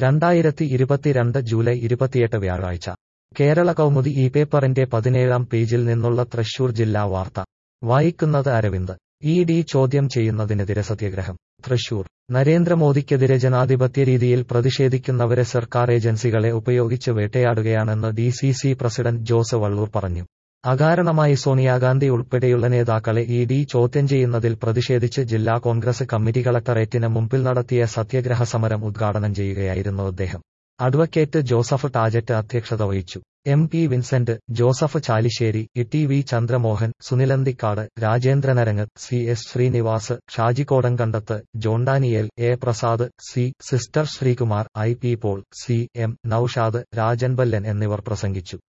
രണ്ടായിരത്തി ഇരുപത്തിരണ്ട് ജൂലൈ ഇരുപത്തിയെട്ട് വ്യാഴാഴ്ച കേരള കൗമുദി ഈ പേപ്പറിന്റെ പതിനേഴാം പേജിൽ നിന്നുള്ള തൃശൂർ ജില്ലാ വാർത്ത വായിക്കുന്നത് അരവിന്ദ് ഇ ഡി ചോദ്യം ചെയ്യുന്നതിനെതിരെ സത്യാഗ്രഹം തൃശൂർ നരേന്ദ്രമോദിക്കെതിരെ ജനാധിപത്യ രീതിയിൽ പ്രതിഷേധിക്കുന്നവരെ സർക്കാർ ഏജൻസികളെ ഉപയോഗിച്ച് വേട്ടയാടുകയാണെന്ന് D C C president Jose Valloor പറഞ്ഞു അകാരണമായി സോണിയാഗാന്ധി ഉൾപ്പെടെയുള്ള നേതാക്കളെ ഇ ഡി ചോദ്യം ചെയ്യുന്നതിൽ പ്രതിഷേധിച്ച് ജില്ലാ കോൺഗ്രസ് കമ്മിറ്റി കളക്ടറേറ്റിന് മുമ്പിൽ നടത്തിയ സത്യഗ്രഹ സമരം ഉദ്ഘാടനം ചെയ്യുകയായിരുന്നു അദ്ദേഹം അഡ്വക്കേറ്റ് ജോസഫ് ടാജറ്റ് അധ്യക്ഷത വഹിച്ചു M P Vincent Joseph Chalissery E T V Chandramohan Sunil Anthikkad രാജേന്ദ്രനരങ്ങ് C S Sreenivas Shaji Kodankandath John Daniel A Prasad C sister Sreekumar I P Paul C M Noushad Rajan Ballan എന്നിവർ പ്രസംഗിച്ചു